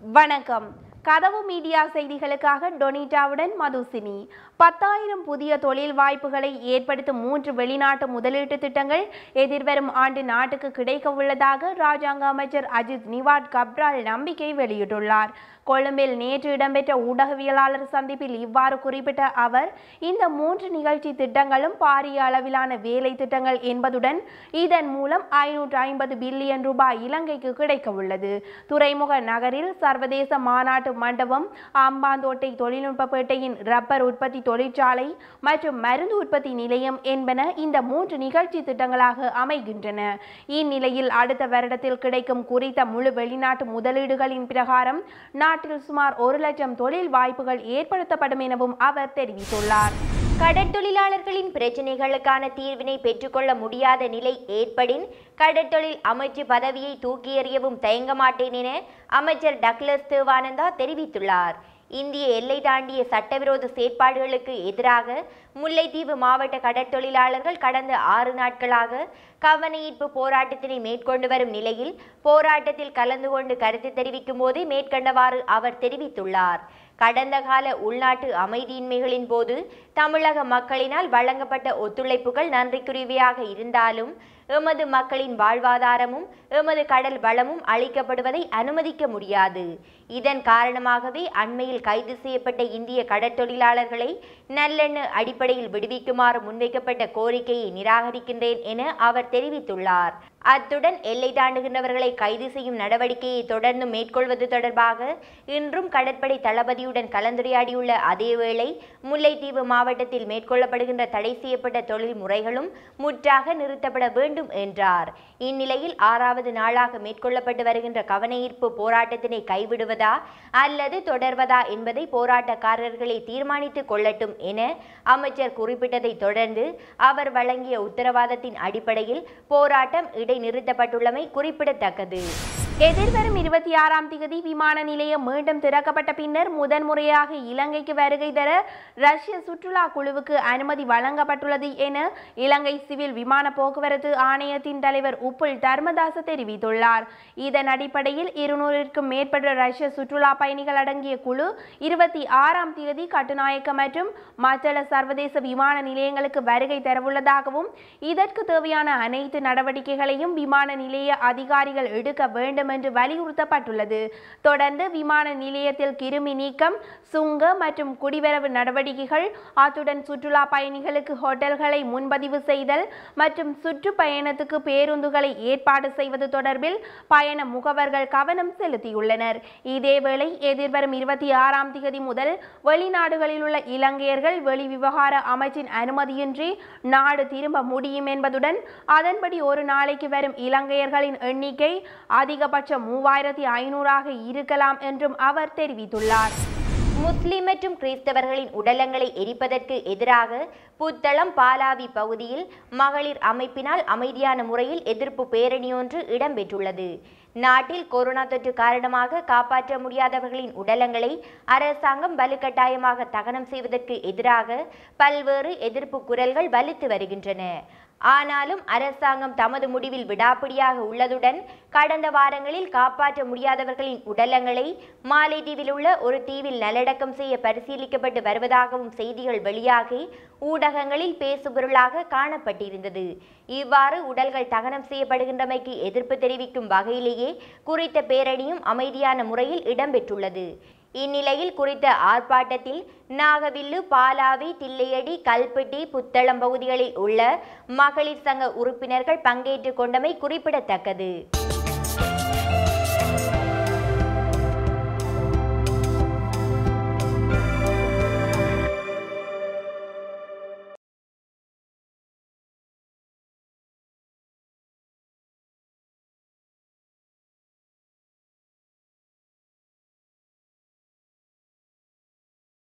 வணக்கம் கதவு மீடியா செய்திகளுக்காக டொனிட்டாவுடன் மதுசினி பத்தாயிரம் புதிய தொழில் வாய்ப்புகளை ஏற்படுத்தும் மூன்று வெளிநாட்டு முதலீட்டு திட்டங்கள் எதிர்வரும் ஆண்டு நாட்டுக்கு கிடைக்க உள்ளதாக ராஜாங்க அமைச்சர் அஜித் நிவாட் கப்ரால் நம்பிக்கை வெளியிட்டுள்ளார் கொழும்பில் நேற்று இடம்பெற்ற ஊடகவியலாளர் சந்திப்பில் இவ்வாறு குறிப்பிட்ட அவர் இந்த மூன்று நிகழ்ச்சி திட்டங்களும் பாரிய அளவிலான வேலை திட்டங்கள் என்பதுடன் இதன் மூலம் ஐநூற்று ஐம்பது பில்லியன் ரூபாய் இலங்கைக்கு கிடைக்க உள்ளது துறைமுக நகரில் சர்வதேச மாநாட்டு மண்டபம் அம்பாந்தோட்டை தொழில்நுட்பப்பேட்டையின் ரப்பர் உற்பத்தி தொழிற்சாலை மற்றும் மருந்து உற்பத்தி நிலையம் என்பன இந்த மூன்று நிகழ்ச்சி திட்டங்களாக அமைகின்றன இந்நிலையில் அடுத்த வருடத்தில் கிடைக்கும் குறித்த முழு வெளிநாட்டு முதலீடுகளின் பிரகாரம் நாட்டில் சுமார் ஒரு லட்சம் தொழில் வாய்ப்புகள் ஏற்படுத்தப்படும் எனவும் அவர் தெரிவித்துள்ளார் கடற்தொழிலாளர்களின் பிரச்சினைகளுக்கான தீர்வினை பெற்றுக்கொள்ள முடியாத நிலை ஏற்படின் கடற்தொழில் அமைச்சு பதவியை தூக்கி எறியவும் தயங்க மாட்டேன் என அமைச்சர் டக்ளஸ் தேவானந்தா தெரிவித்துள்ளார் இந்திய எல்லை தாண்டிய சட்டவிரோத செயற்பாடுகளுக்கு எதிராக முல்லைத்தீவு மாவட்ட கடற்தொழிலாளர்கள் கடந்த ஆறு நாட்களாக கவனஈர்ப்பு போராட்டத்தினை மேற்கொண்டு வரும் நிலையில் போராட்டத்தில் கலந்து கொண்டு கருத்து தெரிவிக்கும் போதே மேற்கண்டவாறு அவர் தெரிவித்துள்ளார் கடந்த கால உள்நாட்டு அமைதியின்மைகளின் போது தமிழக மக்களினால் வழங்கப்பட்ட ஒத்துழைப்புகள் நன்றிக்குரியவையாக இருந்தாலும் எமது மக்களின் வாழ்வாதாரமும் எமது கடல் வளமும் அளிக்கப்படுவதை அனுமதிக்க முடியாது இதன் காரணமாகவே அண்மையில் கைது செய்யப்பட்ட இந்திய கடற்தொழிலாளர்களை நல்லெண்ண அடிப்படையில் விடுவிக்குமாறு முன்வைக்கப்பட்ட கோரிக்கையை நிராகரிக்கின்றேன் என அவர் தெரிவித்துள்ளார் அத்துடன் எல்லை தாண்டுகின்றவர்களை கைது செய்யும் நடவடிக்கையை தொடர்ந்து மேற்கொள்வது தொடர்பாக இன்றும் கடற்படை தளபதியுடன் கலந்துரையாடியுள்ள அதேவேளை முல்லைத்தீவு மாவட்டத்தில் மேற்கொள்ளப்படுகின்ற தடை செய்யப்பட்ட தொழில் முறைகளும் முற்றாக நிறுத்தப்பட வேண்டும் என்றார் இந்நிலையில் ஆறாவது நாளாக மேற்கொள்ளப்பட்டு வருகின்ற கவனஈர்ப்பு போராட்டத்தினை கைவிடுவதா அல்லது தொடர்வதா என்பதை போராட்டக்காரர்களே தீர்மானித்துக் கொள்ளட்டும் என அமைச்சர் குறிப்பிட்டதை தொடர்ந்து அவர் வழங்கிய உத்தரவாதத்தின் அடிப்படையில் போராட்டம் இடைநிறுத்தப்பட்டுள்ளமை குறிப்பிடத்தக்கது எதிர்வரும் இருபத்தி ஆறாம் திகதி விமான நிலையம் மீண்டும் திறக்கப்பட்ட பின்னர் முதன்முறையாக இலங்கைக்கு வருகை தர ரஷ்ய சுற்றுலா குழுவுக்கு அனுமதி வழங்கப்பட்டுள்ளது என இலங்கை சிவில் விமான போக்குவரத்து ஆணையத்தின் தலைவர் உப்புல் தர்மதாச தெரிவித்துள்ளார் இதன் அடிப்படையில் இருநூறிற்கும் மேற்பட்ட ரஷ்ய சுற்றுலா பயணிகள் அடங்கிய குழு இருபத்தி ஆறாம் தேதி கட்டுநாயக்க மற்றும் மத்தள சர்வதேச விமான நிலையங்களுக்கு வருகை தரவுள்ளதாகவும் இதற்கு தேவையான அனைத்து நடவடிக்கைகளையும் விமான நிலைய அதிகாரிகள் எடுக்க வேண்டும் என்று வலியுறுத்தப்பட்டுள்ளது தொடர்ந்து விமான நிலையத்தில் கிருமி நீக்கம் சுங்க மற்றும் குடிவரவு நடவடிக்கைகள் அத்துடன் சுற்றுலா பயணிகளுக்கு ஹோட்டல்களை முன்பதிவு செய்தல் மற்றும் சுற்றுப்பயணத்துக்கு பேருந்துகளை ஏற்பாடு செய்வது தொடர்பில் பயண முகவர்கள் கவனம் செலுத்தியுள்ளனர் இதேவேளை எதிர்வரும் இருபத்தி ஆறாம் தேதி முதல் வெளிநாடுகளில் உள்ள இலங்கையர்கள் வெளிவிவகார அமைச்சின் அனுமதியின்றி நாடு திரும்ப முடியும் என்பதுடன் அதன்படி ஒரு நாளைக்கு வரும் இலங்கையர்களின் எண்ணிக்கை அதிகபட்சம் மூவாயிரத்தி ஐநூறாக இருக்கலாம் என்றும் அவர் தெரிவித்துள்ளார் முஸ்லிம் மற்றும் கிறிஸ்தவர்களின் உடலங்களை எரிப்பதற்கு எதிராக புத்தளம் பாலாவி பகுதியில் மகளிர் அமைப்பினால் அமைதியான முறையில் எதிர்ப்பு பேரணியொன்று இடம்பெற்றுள்ளது நாட்டில் கொரோனா தொற்று காரணமாக காப்பாற்ற முடியாதவர்களின் உடலங்களை அரசாங்கம் வலுக்கட்டாயமாக தகனம் செய்வதற்கு எதிராக பல்வேறு எதிர்ப்பு குரல்கள் வலுத்து வருகின்றன ஆனாலும் அரசாங்கம் தமது முடிவில் விடாப்பிடியாக உள்ளதுடன் கடந்த வாரங்களில் காப்பாற்ற முடியாதவர்களின் உடலங்களை மாலைதீவில் உள்ள ஒரு தீவில் நல்லடக்கம் செய்ய பரிசீலிக்கப்பட்டு வருவதாகவும் செய்திகள் வெளியாகி ஊடகங்களில் பேசுபொருளாக காணப்பட்டிருந்தது இவ்வாறு உடல்கள் தகனம் செய்யப்படுகின்றமைக்கு எதிர்ப்பு தெரிவிக்கும் வகையிலேயே குறித்த பேரணியும் அமைதியான முறையில் இடம்பெற்றுள்ளது இந்நிலையில் குறித்த ஆர்ப்பாட்டத்தில் நாகவில்லு பாலாவி தில்லையடி கல்பட்டி புத்தளம் பகுதிகளில் உள்ள மகளிர் சங்க உறுப்பினர்கள் பங்கேற்றுக் கொண்டமை குறிப்பிடத்தக்கது